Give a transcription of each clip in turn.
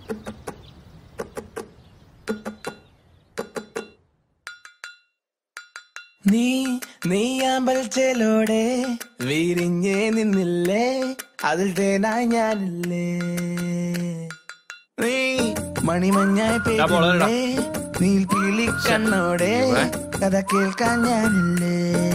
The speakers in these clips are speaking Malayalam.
നീ നീയാമ്പൽച്ചലോടെ വിരിഞ്ഞേ നിന്നില്ലേ അതിൽ തേനായി ഞാനില്ലേ നീ മണിമഞ്ഞായി പെയ്തില്ലേ നീൽക്കിളി കണ്ണോടെ കഥ കേൾക്കാൻ ഞാനില്ലേ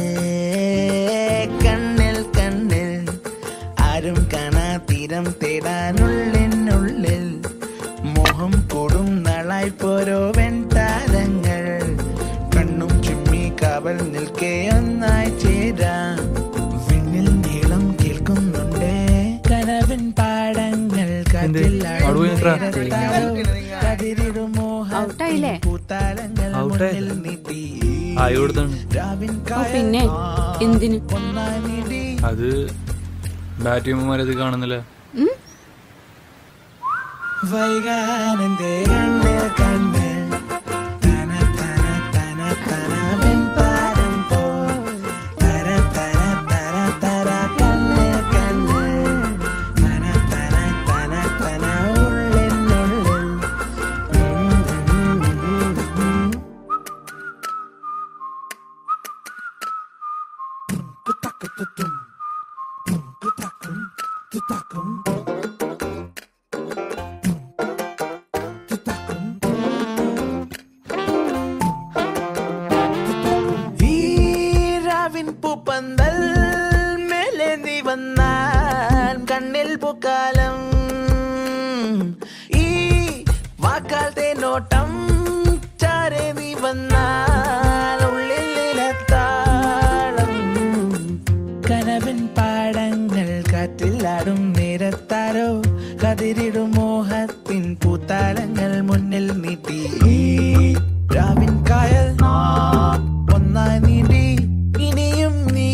കണ്ണിൽ കണ്ണിൽ ആരും കാണാ തീരം തേടാനുള്ളിനുള്ളിൽ മോഹം കൂടും നാളായി പോരോ വെൺതാരങ്ങൾ കണ്ണും ചുമ്മി കാവൽ നിൽക്കെ ഒന്നായി ചേരാം വിണ്ണിൽ നീളം കേൾക്കുന്നുണ്ട് കനവിൻ പാടങ്ങൾ കാറ്റിൽ അവിടെ പോയി നിൽക്കടാ. കതിരിടും മോഹം ഔട്ടായില്ലേ പൂത്താലങ്ങൾ ഔട്ടായി. മുന്നിൽ നീട്ടി ആയി കൊടുത്താണ് രാവിൻ ഓ പിന്നെ എന്തിന് ഒന്നായി നീട്ടി അത് ബാറ്റ് ചെയ്യുമ്പോഴത് കാണുന്നില്ല ഉം? വൈകാനന്റെ കണ്ണിൽ കണ്ണിൽ തന തന തന തന വെൺപാരം പോ തര തര തര തര കണ്ണിൽ കണ്ണിൽ തന തന തന തന ഉള്ളിനുള്ളിൽ ഉം, ഉം, ഉം, ഉം. കുത്തക്കുത്തുത്തും, കുത്തക്കും, കുത്തക്കും. ഈരാവിൻ പൂപ്പന്തൽ മേലെ നീ വന്നാൽ കണ്ണിൽ പൂക്കാലം ഈ വാക്കാൽ തേനോട്ടം ചാരെ നീ വന്നാൽ ഉള്ളിൽ നിലത്താളം കനവിൻ പാടങ്ങൾ കാറ്റിലാടും നേരത്താരോ കതിരിടും മോഹത്തിൻ പൂത്താലങ്ങൾ മുന്നിൽ നീട്ടി രാവിൻ കായൽ ഒന്നായി നീണ്ടി ഇനിയും നീ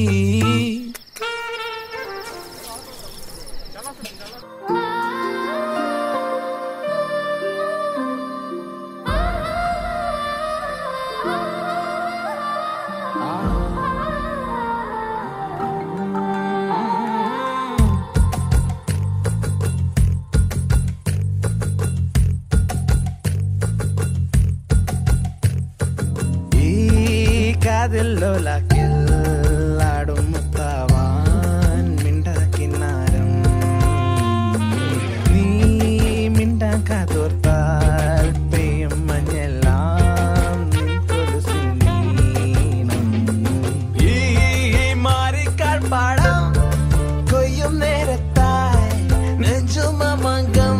ഈ കാതിലോലാക്കിൽ ആടും മുത്താവാൻ മിണ്ടാക്കിന്നാരം നീ മിണ്ടാൻ കാതോർത്താൽ പെയ്യും മഞ്ഞെല്ലാം നിൻ കൊലുസിൻ നീണം. ഈ മാറിക്കാൾ പാടാം കൊയ്യും നേരത്തായി നെഞ്ചുമമംഗം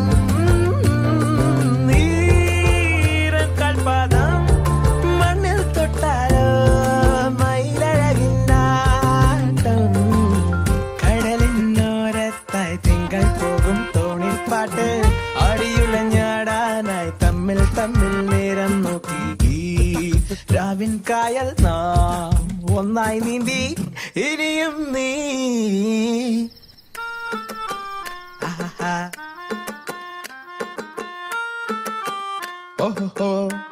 നീരക്കാൽ പാദം മണ്ണിൽ തൊട്ടാലോ മയിലഴകിന്നാട്ടം കടലിനോരത്തായി തിങ്കൾ പോകും തോണിൽ പാട്ട് അടിയുളഞ്ഞാടാനായി തമ്മിൽ തമ്മിൽ നേരം നോക്കി ഈ രാവിൻ കായൽ നാം ഒന്നായി നീന്തി ഇനിയും നീ ആഹാ. ഓഹോ